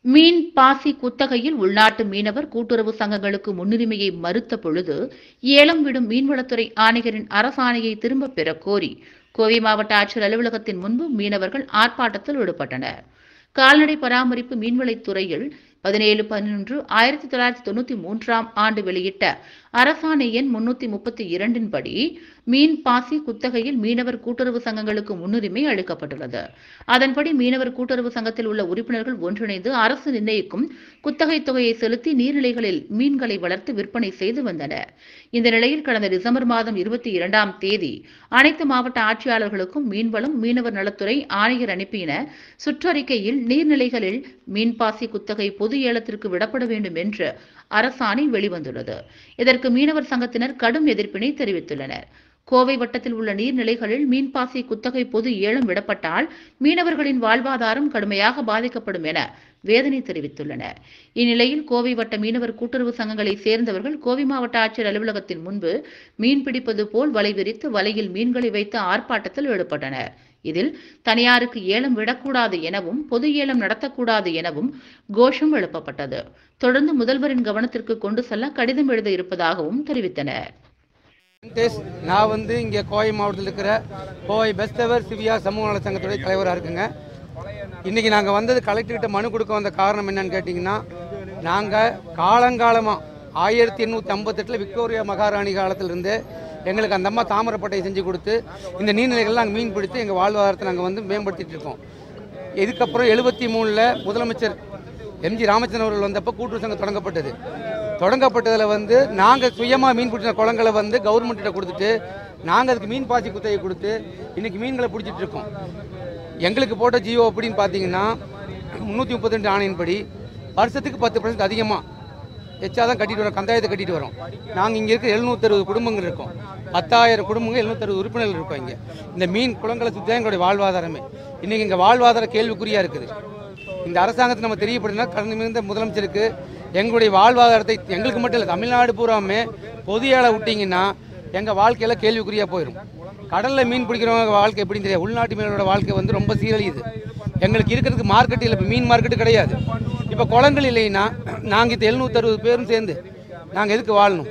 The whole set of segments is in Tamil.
மீன் பாசி குத்தகையில் உள்நாட்டு மீனவர் கூட்டுறவு சங்கங்களுக்கு முன்னுரிமையை மறுத்த பொழுது ஏலம் விடும் மீன்வளத்துறை ஆணையரின் அரசாணையை திரும்பப் பெறக் கோரி கோவை மாவட்ட ஆட்சியர் அலுவலகத்தின் முன்பு மீனவர்கள் ஆர்ப்பாட்டத்தில் ஈடுபட்டனர் கால்நடை பராமரிப்பு மீன்வளத்துறையில் பதினேழு பதினொன்று ஆயிரத்தி தொள்ளாயிரத்தி தொண்ணூத்தி மூன்றாம் ஆண்டு வெளியிட்ட அரசாணை எண் முன்னூத்தி முப்பத்தி இரண்டின் படி மீன் பாசி குத்தகையில் மீனவர் கூட்டுறவு சங்கங்களுக்கு முன்னுரிமை அளிக்கப்பட்டுள்ளது அதன்படி மீனவர் கூட்டுறவு சங்கத்தில் உள்ள உறுப்பினர்கள் ஒன்றிணைந்து அரசு நிர்ணயிக்கும் குத்தகை தொகையை செலுத்தி நீர்நிலைகளில் மீன்களை வளர்த்து விற்பனை செய்து வந்தனர் இந்த நிலையில் கடந்த டிசம்பர் மாதம் இருபத்தி இரண்டாம் தேதி அனைத்து மாவட்ட ஆட்சியாளர்களுக்கும் மீன்வளம் மீனவர் நலத்துறை ஆணையர் அனுப்பின சுற்றறிக்கையில் நீர்நிலைகளில் மீன்பாசி குத்தகை பொது ஏலத்திற்கு விடப்பட வேண்டும் என்று அரசாணை வெளிவந்துள்ளது இதற்கு மீனவர் சங்கத்தினர் கடும் எதிர்ப்பினை தெரிவித்துள்ளனர் கோவை வட்டத்தில் உள்ள நீர்நிலைகளில் மீன்பாசி குத்தகை பொது ஏலம் விடப்பட்டால் மீனவர்களின் வாழ்வாதாரம் கடுமையாக பாதிக்கப்படும் என வேதனை தெரிவித்துள்ளனர் இந்நிலையில் கோவை வட்ட மீனவர் கூட்டுறவு சங்கங்களை சேர்ந்தவர்கள் கோவை மாவட்ட ஆட்சியர் அலுவலகத்தின் முன்பு மீன் பிடிப்பது போல் வலை விரித்து வலையில் மீன்களை வைத்து ஆர்ப்பாட்டத்தில் ஈடுபட்டனர் இதில் தனியாருக்கு ஏலம் விடக்கூடாது எனவும் பொது ஏலம் நடத்தக்கூடாது எனவும் கோஷம் எழுப்பப்பட்டது தொடர்ந்து முதல்வரின் கவனத்திற்கு கொண்டு செல்ல கடிதம் எழுத இருப்பதாகவும் தெரிவித்தனர் வெங்கடேஷ் நான் வந்து இங்கே கோவை மாவட்டத்தில் இருக்கிற கோவை பெஸ்ட் எவர் சிவியா சமூக நல சங்கத்துடைய தலைவராக இருக்குங்க இன்றைக்கி நாங்கள் வந்தது கலெக்டர்கிட்ட மனு கொடுக்க வந்த காரணம் என்னன்னு கேட்டிங்கன்னா நாங்கள் காலங்காலமாக ஆயிரத்தி எண்ணூற்றி ஐம்பத்தெட்டில் விக்டோரியா மகாராணி காலத்திலிருந்து எங்களுக்கு அந்த அம்மா தாமரப்பட்டையை செஞ்சு கொடுத்து இந்த நீர்நிலைகள் நாங்கள் மீன் பிடித்து எங்கள் வாழ்வாதாரத்தை நாங்கள் வந்து மேம்படுத்திட்டு இருக்கோம் இதுக்கப்புறம் எழுபத்தி மூணில் முதலமைச்சர் எம்ஜி ராமச்சந்திரன் அவர்கள் வந்தப்போ கூட்டுறவு சங்கம் தொடங்கப்பட்டது தொடங்கப்பட்டதில் வந்து நாங்கள் சுயமாக மீன் பிடிச்ச குளங்களை வந்து கவர்மெண்ட்டிட்ட கொடுத்துட்டு நாங்கள் அதுக்கு மீன் பாசி குத்தகை கொடுத்து இன்றைக்கி மீன்களை பிடிச்சிட்டு இருக்கோம் எங்களுக்கு போட்ட ஜியோ அப்படின்னு பார்த்தீங்கன்னா முந்நூற்றி முப்பத்தி ஆணையின்படி வருஷத்துக்கு பத்து பர்சன்ட் அதிகமாக எச்சா தான் கட்டிட்டு வரோம் கந்தாயத்தை கட்டிட்டு வரோம் நாங்கள் இங்கே இருக்க எழுநூத்தறுபது குடும்பங்கள் இருக்கோம் பத்தாயிரம் குடும்பங்கள் எழுநூத்தறுபது உறுப்பினர்கள் இருக்கோம் இங்கே இந்த மீன் குளங்களை சுற்றி தான் எங்களுடைய வாழ்வாதாரமே இன்றைக்கி இங்கே வாழ்வாதார கேள்விக்குறியாக இருக்குது இந்த அரசாங்கத்தை நம்ம தெரியப்படுத்தினா கடந்த மிகுந்த முதலமைச்சருக்கு எங்களுடைய வாழ்வாதாரத்தை எங்களுக்கு மட்டும் இல்லை தமிழ்நாடு பூராமே பொது ஏழை விட்டிங்கன்னா எங்கள் வாழ்க்கையில் கேள்விக்குறியாக போயிடும் கடலில் மீன் பிடிக்கிறவங்க வாழ்க்கை எப்படின்னு தெரியாது உள்நாட்டு மீனோட வாழ்க்கை வந்து ரொம்ப சீரழியுது எங்களுக்கு இருக்கிறதுக்கு மார்க்கெட் இல்லை இப்போ மீன் மார்க்கெட்டு கிடையாது இப்போ குளங்கள் இல்லைன்னா நாங்கள் இது எழுநூத்தறுபது பேரும் சேர்ந்து நாங்கள் எதுக்கு வாழணும்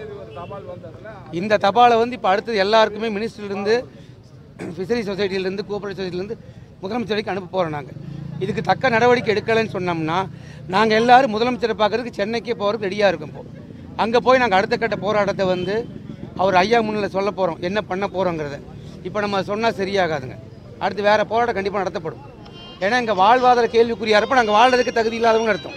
இந்த தபாலை வந்து இப்போ அடுத்தது எல்லாருக்குமே மினிஸ்டர்லேருந்து ஃபிஷரி சொசைட்டிலேருந்து கோஆபரேட்டிவ் சொசைட்டிலேருந்து முதலமைச்சர் வரைக்கும் அனுப்ப போகிறோம் நாங்கள் இதுக்கு தக்க நடவடிக்கை எடுக்கலைன்னு சொன்னோம்னா நாங்கள் எல்லாரும் முதலமைச்சரை பார்க்கறதுக்கு சென்னைக்கே போகிறதுக்கு ரெடியாக இருக்கோம் இப்போ அங்கே போய் நாங்கள் அடுத்த கட்ட போராட்டத்தை வந்து அவர் ஐயா முன்னில் சொல்ல போகிறோம் என்ன பண்ண போகிறோங்கிறத இப்போ நம்ம சொன்னால் சரியாகாதுங்க அடுத்து வேறு போராட்டம் கண்டிப்பாக நடத்தப்படும் ஏன்னா எங்கள் வாழ்வாதார கேள்விக்குறியாக இருப்போம் நாங்கள் வாழ்றதுக்கு தகுதி இல்லாதவங்க அர்த்தம்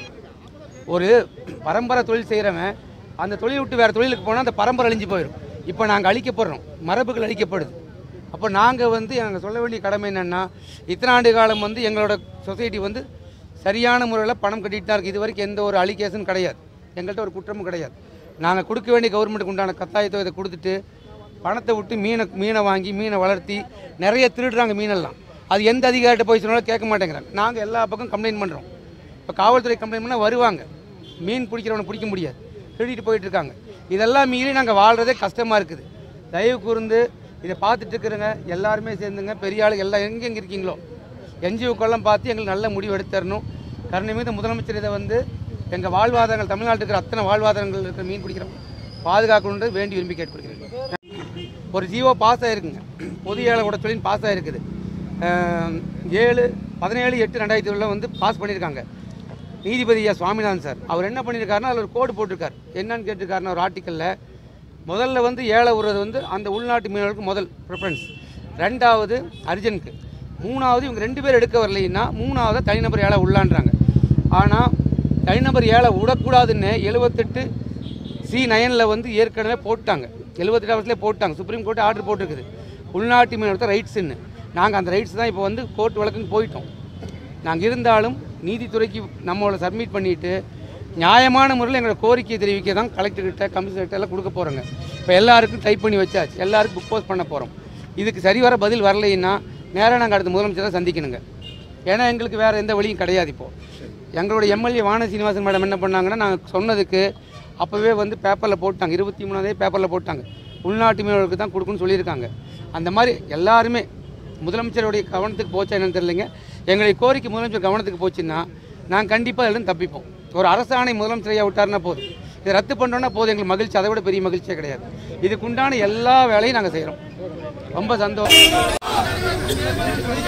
ஒரு பரம்பரை தொழில் செய்கிறவன் அந்த தொழில் விட்டு வேறு தொழிலுக்கு போனால் அந்த பரம்பரை அழிஞ்சு போயிடும் இப்போ நாங்கள் அழிக்கப்படுறோம் மரபுகள் அழிக்கப்படுது அப்போ நாங்கள் வந்து நாங்கள் சொல்ல வேண்டிய கடமை என்னென்னா இத்தனை ஆண்டு காலம் வந்து எங்களோட சொசைட்டி வந்து சரியான முறையில் பணம் கட்டிட்டு தான் இருக்குது இது வரைக்கும் எந்த ஒரு அலிகேஷன் கிடையாது எங்கள்கிட்ட ஒரு குற்றமும் கிடையாது நாங்கள் கொடுக்க வேண்டிய கவர்மெண்ட்டுக்கு உண்டான கத்தாயத்தை இதை கொடுத்துட்டு பணத்தை விட்டு மீனை மீனை வாங்கி மீனை வளர்த்தி நிறைய திருடுறாங்க மீனெல்லாம் அது எந்த அதிகாரிட்ட போய் சொன்னாலும் கேட்க மாட்டேங்கிறாங்க நாங்கள் எல்லா பக்கம் கம்ப்ளைண்ட் பண்ணுறோம் இப்போ காவல்துறை கம்ப்ளைண்ட் பண்ணால் வருவாங்க மீன் பிடிக்கிறவனை பிடிக்க முடியாது திருடிட்டு போயிட்டு இருக்காங்க இதெல்லாம் மீறி நாங்கள் வாழ்கிறதே கஷ்டமாக இருக்குது தயவு கூர்ந்து இதை பார்த்துட்டு இருக்கிறங்க எல்லாருமே சேர்ந்துங்க பெரிய ஆளு எல்லாம் எங்கெங்கே இருக்கீங்களோ என்ஜிஓக்கெல்லாம் பார்த்து எங்களுக்கு நல்ல முடிவு எடுத்து தரணும் கருணை மீது முதலமைச்சர் இதை வந்து எங்கள் வாழ்வாதாரங்கள் தமிழ்நாட்டில் இருக்கிற அத்தனை வாழ்வாதாரங்கள் இருக்கிற மீன் பிடிக்கிறோம் பாதுகாக்கணுன்றது வேண்டி விரும்பி கேட்டுக்கொள்கிறேன் ஒரு ஜியோ பாஸ் ஆகிருக்குங்க பொது ஏழையோட தொழில் பாஸ் ஆகிருக்குது அஹ், ஏழு பதினேழு எட்டு ரெண்டாயிரத்தி ஏழில் வந்து பாஸ் பண்ணியிருக்காங்க நீதிபதி ஐயா சுவாமிநாதன் சார் அவர் என்ன பண்ணியிருக்காருன்னா அதில் ஒரு கோடு போட்டிருக்கார் என்னன்னு கேட்டிருக்காருன்னா ஒரு ஆர்டிக்கலில் முதல்ல வந்து ஏழை விடுறது வந்து அந்த உள்நாட்டு மீனவர்களுக்கு முதல் ப்ரிஃபரன்ஸ் ரெண்டாவது அர்ஜென்ட்க்கு மூணாவது இவங்க ரெண்டு பேர் எடுக்க வரலைன்னா மூணாவது தனிநபர் ஏழை உள்ளான்றாங்க ஆனால் தனிநபர் ஏழை விடக்கூடாதுன்னு எழுபத்தெட்டு சி நயனில் வந்து ஏற்கனவே போட்டாங்க எழுபத்தெட்டு வருஷத்துலேயே போட்டாங்க சுப்ரீம் கோர்ட் ஆர்டர் போட்டிருக்குது உள்நாட்டு மீனவர்த்த ரைட்ஸ்ன்னு நாங்கள் அந்த ரைட்ஸ் தான் இப்போ வந்து கோர்ட் வழக்குக்கு போயிட்டோம் நாங்கள் இருந்தாலும் நீதித்துறைக்கு நம்மளை சப்மிட் பண்ணிவிட்டு நியாயமான முறையில் எங்களோட கோரிக்கையை தெரிவிக்க தான் கலெக்டர்கிட்ட கமிஷனர்கிட்ட எல்லாம் கொடுக்க போகிறோங்க இப்போ எல்லாருக்கும் டைப் பண்ணி வச்சாச்சு எல்லாருக்கும் புக் போஸ்ட் பண்ண போகிறோம் இதுக்கு சரிவர பதில் வரலைன்னா நேராக நாங்கள் அடுத்த முதலமைச்சரை சந்திக்கணுங்க ஏன்னா எங்களுக்கு வேறு எந்த வழியும் கிடையாது இப்போது எங்களோட எம்எல்ஏ வான சீனிவாசன் மேடம் என்ன பண்ணாங்கன்னா நாங்கள் சொன்னதுக்கு அப்போவே வந்து பேப்பரில் போட்டாங்க இருபத்தி மூணாந்தே பேப்பரில் போட்டாங்க உள்நாட்டு மீனவர்களுக்கு தான் கொடுக்கணும்னு சொல்லியிருக்காங்க அந்த மாதிரி எல்லாருமே முதலமைச்சருடைய கவனத்துக்கு போச்சா என்னன்னு தெரியலைங்க எங்களுடைய கோரிக்கை முதலமைச்சர் கவனத்துக்கு போச்சுன்னா நாங்கள் கண்டிப்பாக அதிலிருந்து தப்பிப்போம் ஒரு அரசாணை முதலமைச்சரையா விட்டாருன்னா போதும் இதை ரத்து பண்ணோன்னா போதும் எங்களுக்கு மகிழ்ச்சி அதை விட பெரிய மகிழ்ச்சியே கிடையாது இதுக்குண்டான எல்லா வேலையும் நாங்கள் செய்கிறோம் ரொம்ப சந்தோஷம்